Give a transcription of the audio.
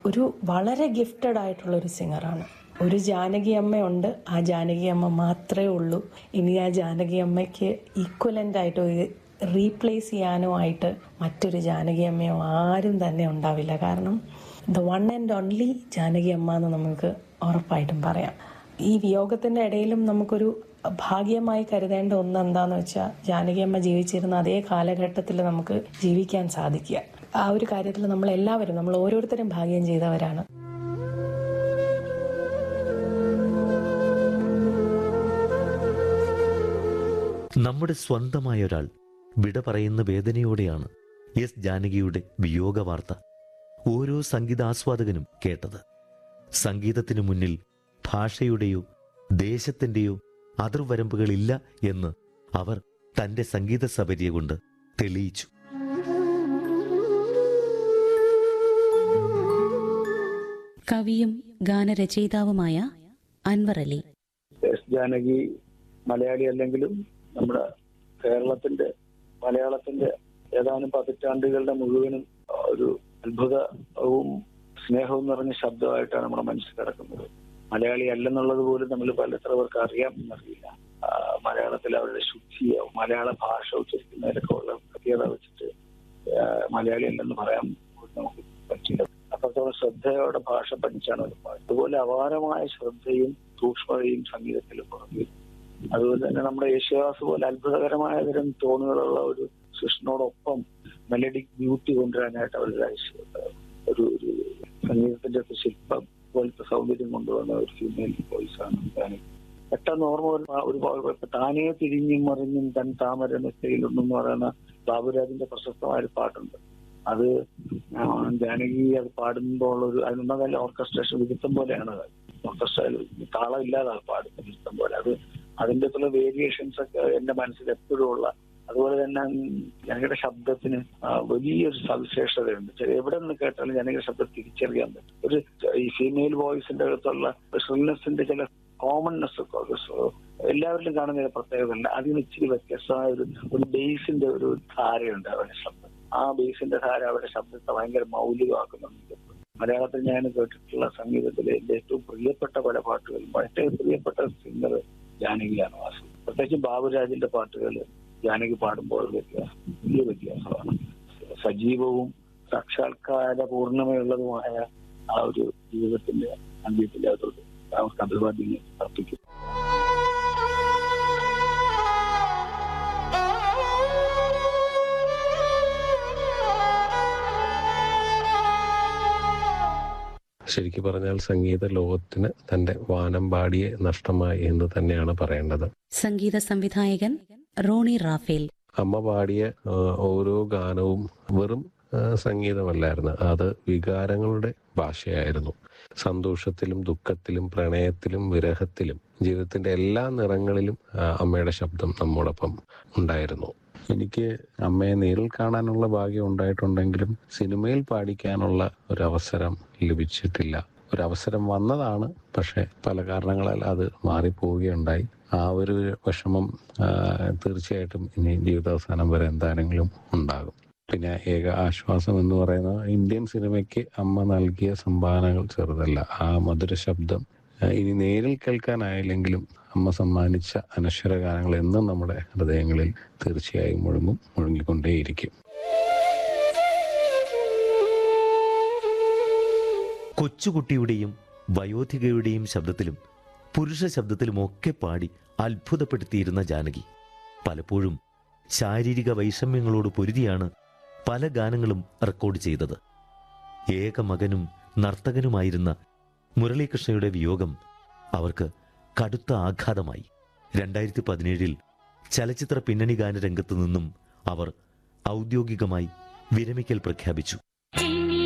ഒരു വളരെ ഗിഫ്റ്റഡ് ആയിട്ടുള്ള ഒരു സിംഗറാണ് ഒരു ജാനകി അമ്മയുണ്ട് ആ ജാനകി അമ്മ മാത്രമേ ഉള്ളൂ ഇനി ആ ജാനകി അമ്മയ്ക്ക് ഈക്വലൻ്റ് ആയിട്ട് റീപ്ലേസ് ചെയ്യാനോ ആയിട്ട് മറ്റൊരു ജാനകി അമ്മയോ ആരും തന്നെ ഉണ്ടാവില്ല കാരണം the one and only Janaki Amma എന്ന് നമുക്ക് ഉറപ്പായിട്ടും പറയാം ഈ വിയോഗത്തിന്റെ ഇടയിലും നമുക്കൊരു ഭാഗ്യമായി കരുതേണ്ട ഒന്ന് എന്താന്ന് വെച്ചാൽ ജാനകി അമ്മ ജീവിച്ചിരുന്ന അതേ കാലഘട്ടത്തിൽ നമുക്ക് ജീവിക്കാൻ സാധിക്കുക ആ ഒരു കാര്യത്തിൽ നമ്മൾ എല്ലാവരും നമ്മൾ ഓരോരുത്തരും ഭാഗ്യം ചെയ്തവരാണ് നമ്മുടെ സ്വന്തമായ ഒരാൾ വിട പറയുന്ന വേദനയോടെയാണ് എസ് ജാനകിയുടെ വിയോഗ വാർത്ത ഓരോ സംഗീതാസ്വാദകനും കേട്ടത് സംഗീതത്തിനു മുന്നിൽ ഭാഷയുടെയോ ദേശത്തിന്റെയോ അതിർവരമ്പുകളില്ല എന്ന് അവർ തന്റെ സംഗീത സബരിയ കൊണ്ട് തെളിയിച്ചു കവിയും ഗാനരചയിതാവുമായ അൻവർ അലി എസ് ജാനകി മലയാളി അല്ലെങ്കിലും നമ്മുടെ കേരളത്തിന്റെ മലയാളത്തിന്റെ ഏതാനും പതിറ്റാണ്ടുകളുടെ മുഴുവനും ഒരു അത്ഭുതവും സ്നേഹവും നിറഞ്ഞ ശബ്ദമായിട്ടാണ് നമ്മുടെ മനസ്സിൽ കിടക്കുന്നത് മലയാളി അല്ലെന്നുള്ളത് പോലും നമ്മൾ പല എത്ര പേർക്ക് അറിയാം എന്നറിയില്ല ആ, മലയാളത്തിൽ അവരുടെ ശുദ്ധിയോ മലയാള ഭാഷ ഉച്ചരിക്കുന്നതിലൊക്കെ ഉള്ള പ്രത്യേകത വെച്ചിട്ട് ആ, മലയാളി അല്ലെന്ന് പറയാൻ പോലും നമുക്ക് പറ്റില്ല അത്രത്തോളം ശ്രദ്ധയോടെ ഭാഷ പഠിച്ചാണ് അവർ പാടുന്നത് അതുപോലെ അപാരമായ ശ്രദ്ധയും സൂക്ഷ്മതയും സംഗീതത്തിൽ പുറകിൽ അതുപോലെ തന്നെ നമ്മുടെ യേശുദാസ് പോലെ അത്ഭുതകരമായ തരം ടോണുകളുള്ള ഒരു സൃഷ്ടിനോടൊപ്പം മെലഡിക് ബ്യൂട്ടി കൊണ്ടുവരാനായിട്ട് അവർ ഒരു ഒരു സംഗീതത്തിന്റെ ഒക്കെ ശില്പം പോലത്തെ സൗന്ദര്യം കൊണ്ടുവന്ന ഒരു ഫീമെയിൽ വോയിസ് ആണ് ജാനകി. പെട്ടെന്ന് ഓർമ്മ വരുന്ന ഒരു പാ- ഇപ്പൊ താനേ തിരിഞ്ഞും മറിഞ്ഞും തൻ താമര നെറ്റയിലുണ്ടെന്ന് പറയുന്ന ബാബുരാജിന്റെ പ്രശസ്തമായ ഒരു പാട്ടുണ്ട് അത് ആ, ജാനകി അത് പാടുമ്പോൾ ഒരു അതിനൊന്നതല്ല ഓർക്കസ്ട്രേഷൻ വിരുദ്ധം പോലെയാണ് അത് ഓർക്കസ്ട്രയിൽ താളം ഇല്ലാതെ പാടുന്ന വിരുദ്ധം പോലെ അത് അതിന്റെ ചില വേരിയേഷൻസ് ഒക്കെ എന്റെ മനസ്സിൽ എപ്പോഴും ഉള്ള അതുപോലെ തന്നെ ജനകയുടെ ശബ്ദത്തിന് ആ, വലിയൊരു സവിശേഷതയുണ്ട് ചില എവിടെ നിന്ന് കേട്ടാലും ജനകയുടെ ശബ്ദം തിരിച്ചറിയാൻ പറ്റും ഒരു ഈ ഫീമെയിൽ വോയിസിന്റെ അകത്തുള്ള ഷ്രിൽനെസിന്റെ ചില കോമൺനെസ് ഒക്കെ ഒരു സ- എല്ലാവരിലും കാണുന്ന ഒരു പ്രത്യേകത ഉണ്ട് അതിന് ഇച്ചിരി വ്യത്യസ്തമായ ഒരു ഒരു ബേസിന്റെ ഒരു ധാരയുണ്ട് അവരുടെ ശബ്ദം ആ ബേസിന്റെ ധാര അവരുടെ ശബ്ദത്തെ ഭയങ്കര മൗലികമാക്കുന്നുണ്ട് മലയാളത്തിൽ ഞാൻ കേട്ടിട്ടുള്ള സംഗീതത്തിലെ എന്റെ ഏറ്റവും പ്രിയപ്പെട്ട പല പാട്ടുകളും ഏറ്റവും പ്രിയപ്പെട്ട സിംഗർ ജാനകിയാണ് വാസു പ്രത്യേകിച്ചും ബാബുരാജിന്റെ പാട്ടുകൾ ജാനകി പാടുമ്പോൾ ഒരു വ്യത്യാസം വലിയ വ്യത്യാസമാണ് സജീവവും സാക്ഷാത്കാര പൂർണ്ണമയുള്ളതുമായ ആ ഒരു ജീവിതത്തിന്റെ സംഗീതത്തിന്റെ അതോട് അവർക്ക് അഭിവാദ്യങ്ങൾ അർപ്പിക്കും ശരിക്കും പറഞ്ഞാൽ സംഗീത ലോകത്തിന് തന്റെ വാനമ്പാടിയെ നഷ്ടമായി എന്ന് തന്നെയാണ് പറയേണ്ടത് സംഗീത സംവിധായകൻ റോണി റാഫേൽ അമ്മ പാടിയ ആ, ഓരോ ഗാനവും വെറും ആ, സംഗീതമല്ലായിരുന്നു അത് വികാരങ്ങളുടെ ഭാഷയായിരുന്നു സന്തോഷത്തിലും ദുഃഖത്തിലും പ്രണയത്തിലും വിരഹത്തിലും ജീവിതത്തിന്റെ എല്ലാ നിറങ്ങളിലും ആ, അമ്മയുടെ ശബ്ദം നമ്മോടൊപ്പം ഉണ്ടായിരുന്നു എനിക്ക് അമ്മയെ നേരിൽ കാണാനുള്ള ഭാഗ്യം ഉണ്ടായിട്ടുണ്ടെങ്കിലും സിനിമയിൽ പാടിക്കാനുള്ള ഒരു അവസരം ലഭിച്ചിട്ടില്ല ഒരു അവസരം വന്നതാണ് പക്ഷെ പല കാരണങ്ങളാൽ അത് മാറിപ്പോവുകയുണ്ടായി ആ ഒരു വിഷമം ആ, തീർച്ചയായിട്ടും ഇനി ജീവിതാവസാനം വരെ എന്താണെങ്കിലും ഉണ്ടാകും പിന്നെ ഏക ആശ്വാസം എന്ന് പറയുന്നത് ഇന്ത്യൻ സിനിമയ്ക്ക് അമ്മ നൽകിയ സംഭാവനകൾ ചെറുതല്ല ആ മധുര ശബ്ദം ആ, ഇനി നേരിൽ കേൾക്കാനായില്ലെങ്കിലും അമ്മ സമ്മാനിച്ച അനശ്വര ഗാനങ്ങൾ എന്നും നമ്മുടെ ഹൃദയങ്ങളിൽ തീർച്ചയായും മുഴങ്ങും മുഴങ്ങിക്കൊണ്ടേയിരിക്കും കൊച്ചുകുട്ടിയുടെയും വയോധികയുടെയും ശബ്ദത്തിലും പുരുഷ ശബ്ദത്തിലും ഒക്കെ പാടി അത്ഭുതപ്പെടുത്തിയിരുന്ന ജാനകി പലപ്പോഴും ശാരീരിക വൈഷമ്യങ്ങളോട് പൊരുതിയാണ് പല ഗാനങ്ങളും റെക്കോർഡ് ചെയ്തത് ഏക മകനും നർത്തകനുമായിരുന്ന മുരളീകൃഷ്ണയുടെ വിയോഗം അവർക്ക് കടുത്ത ആഘാതമായി രണ്ടായിരത്തി പതിനേഴിൽ ചലച്ചിത്ര പിന്നണി ഗാന രംഗത്തു നിന്നും അവർ ഔദ്യോഗികമായി വിരമിക്കൽ പ്രഖ്യാപിച്ചു